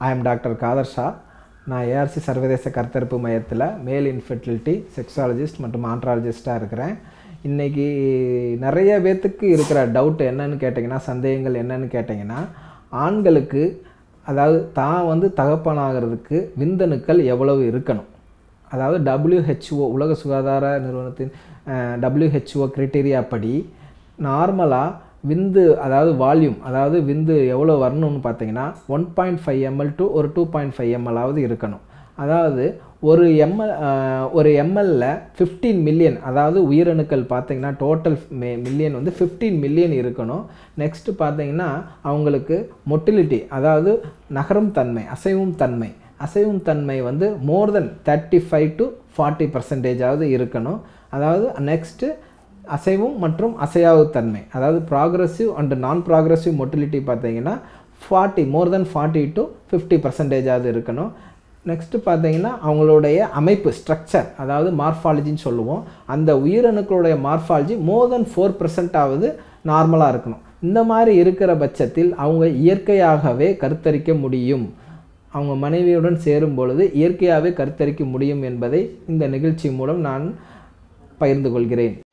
I am doctor Khader Shah நான் ARC சர்வதேச கருத்தரிப்பு மையத்தில் மேல் இன்ஃபெர்டிலிட்டி செக்ஸாலஜிஸ்ட் மற்றும் ஆண்ட்ராலஜிஸ்ட்டாக இருக்கிறேன் இன்றைக்கி நிறைய பேர்த்துக்கு இருக்கிற டவுட் என்னன்னு கேட்டிங்கன்னா சந்தேகங்கள் என்னன்னு கேட்டிங்கன்னா ஆண்களுக்கு அதாவது தான் வந்து தகப்பனாகிறதுக்கு விந்தணுக்கள் எவ்வளவு இருக்கணும் அதாவது WHO உலக சுகாதார நிறுவனத்தின் WHO கிரைட்டீரியா படி நார்மலாக விந்து அதாவது வால்யூம் அதாவது விந்து எவ்வளோ வரணும்னு பார்த்தீங்கன்னா one point five ml to ஒரு டூ பாயிண்ட் ஃபைவ் எம்எல்லாவது இருக்கணும் அதாவது ஒரு எம்எல் ஒரு எம்எல்ல ஃபிஃப்டீன் மில்லியன் அதாவது உயிரணுக்கள் பார்த்தீங்கன்னா டோட்டல் மில்லியன் வந்து ஃபிஃப்டீன் மில்லியன் இருக்கணும் நெக்ஸ்ட்டு பார்த்தீங்கன்னா அவங்களுக்கு மொட்டிலிட்டி அதாவது நகரும் தன்மை அசைவும் தன்மை அசைவும் தன்மை வந்து more than thirty five to forty பர்சன்டேஜாவது இருக்கணும் அதாவது நெக்ஸ்ட்டு அசைவும் மற்றும் அசையாவு தன்மை அதாவது progressive and non progressive motility பார்த்தீங்கன்னா forty more than forty to fifty பர்சன்டேஜாவது இருக்கணும் நெக்ஸ்ட்டு பார்த்தீங்கன்னா அவங்களுடைய அமைப்பு ஸ்ட்ரக்சர் அதாவது மார்ஃபாலஜின்னு சொல்லுவோம் அந்த உயிரணுக்களுடைய மார்ஃபாலஜி மோர் தென் ஃபோர் பர்சன்டாவது நார்மலாக இருக்கணும் இந்த மாதிரி இருக்கிற பட்சத்தில் அவங்க இயற்கையாகவே கருத்தரிக்க முடியும் அவங்க மனைவியுடன் சேரும் பொழுது இயற்கையாகவே கருத்தரிக்க முடியும் என்பதை இந்த நிகழ்ச்சி மூலம் நான் பகிர்ந்து கொள்கிறேன்